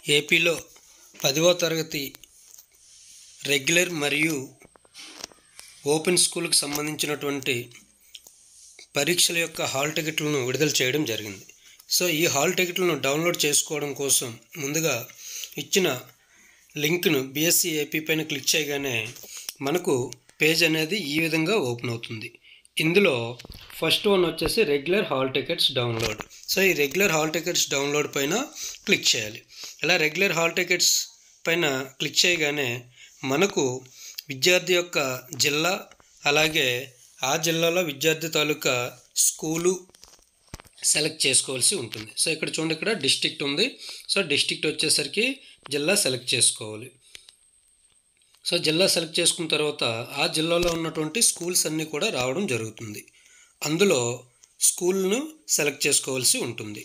ఏపీలో పదవ తరగతి రెగ్యులర్ మరియు ఓపెన్ స్కూల్కి సంబంధించినటువంటి పరీక్షల యొక్క హాల్ టికెట్లను విడుదల చేయడం జరిగింది సో ఈ హాల్ టికెట్లను డౌన్లోడ్ చేసుకోవడం కోసం ముందుగా ఇచ్చిన లింక్ను బిఎస్సి ఏపీ పైన క్లిక్ చేయగానే మనకు పేజ్ అనేది ఈ విధంగా ఓపెన్ అవుతుంది ఇందులో ఫస్ట్ వన్ వచ్చేసి regular hall tickets download so ఈ రెగ్యులర్ హాల్ టికెట్స్ డౌన్లోడ్ పైన క్లిక్ చేయాలి ఇలా రెగ్యులర్ హాల్ టికెట్స్ పైన క్లిక్ చేయగానే మనకు విద్యార్థి యొక్క జిల్లా అలాగే ఆ జిల్లాలో విద్యార్థి తాలూకా స్కూలు సెలెక్ట్ చేసుకోవాల్సి ఉంటుంది సో ఇక్కడ చూడండి ఇక్కడ డిస్ట్రిక్ట్ ఉంది సో డిస్ట్రిక్ట్ వచ్చేసరికి జిల్లా సెలెక్ట్ చేసుకోవాలి సో జిల్లా సెలెక్ట్ చేసుకున్న తర్వాత ఆ జిల్లాలో ఉన్నటువంటి స్కూల్స్ అన్నీ కూడా రావడం జరుగుతుంది అందులో స్కూల్ను సెలెక్ట్ చేసుకోవాల్సి ఉంటుంది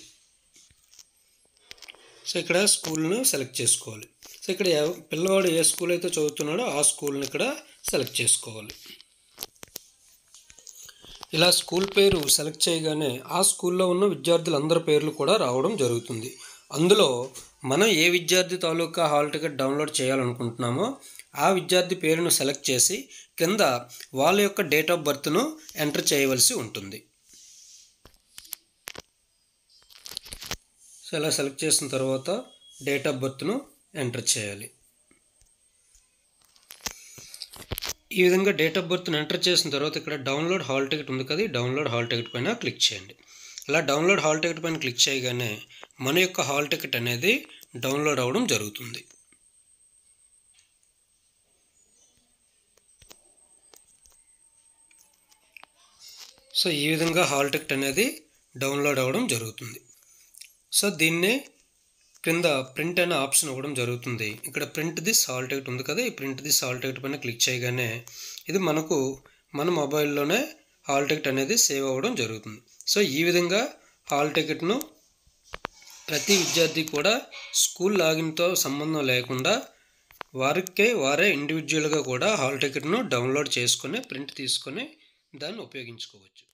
సో ఇక్కడ స్కూల్ను సెలెక్ట్ చేసుకోవాలి సో ఇక్కడ ఎవ- పిల్లవాడు ఏ స్కూల్ అయితే చదువుతున్నాడో ఆ స్కూల్ని ఇక్కడ సెలెక్ట్ చేసుకోవాలి ఇలా స్కూల్ పేరు సెలెక్ట్ చేయగానే ఆ స్కూల్లో ఉన్న విద్యార్థులందరి పేర్లు కూడా రావడం జరుగుతుంది అందులో మనం ఏ విద్యార్థి తాలూకా హాల్ టికెట్ డౌన్లోడ్ చేయాలనుకుంటున్నామో ఆ విద్యార్థి పేరును సెలెక్ట్ చేసి కింద వాళ్ళ యొక్క డేట్ ఆఫ్ బర్త్ను ఎంటర్ చేయవలసి ఉంటుంది సో ఇలా సెలెక్ట్ చేసిన తర్వాత డేట్ ఆఫ్ బర్త్ను ఎంటర్ చేయాలి ఈ విధంగా డేట్ ఆఫ్ బర్త్ని ఎంటర్ చేసిన తర్వాత ఇక్కడ డౌన్లోడ్ హాల్ టికెట్ ఉంది కదా ఈ డౌన్లోడ్ హాల్ టికెట్ పైన క్లిక్ చేయండి ఇలా డౌన్లోడ్ హాల్ టికెట్ పైన క్లిక్ చేయగానే మన యొక్క హాల్ టికెట్ అనేది డౌన్లోడ్ అవ్వడం జరుగుతుంది సో ఈ విధంగా హాల్ టికెట్ అనేది డౌన్లోడ్ అవ్వడం జరుగుతుంది సో దీన్నే క్రింద ప్రింట్ అనే ఆప్షన్ ఇవ్వడం జరుగుతుంది ఇక్కడ ప్రింట్ దిస్ హాల్ టికెట్ ఉంది కదా ఈ ప్రింట్ దిస్ హాల్ టికెట్ పైన క్లిక్ చేయగానే ఇది మనకు మన మొబైల్లోనే హాల్ టికెట్ అనేది సేవ్ అవ్వడం జరుగుతుంది సో ఈ విధంగా హాల్ టికెట్ను ప్రతి విద్యార్థి కూడా స్కూల్ లాగిన్తో సంబంధం లేకుండా వారికే వారే ఇండివిజువల్గా కూడా హాల్ టికెట్ను డౌన్లోడ్ చేసుకొని ప్రింట్ తీసుకొని దాన్ని ఉపయోగించుకోవచ్చు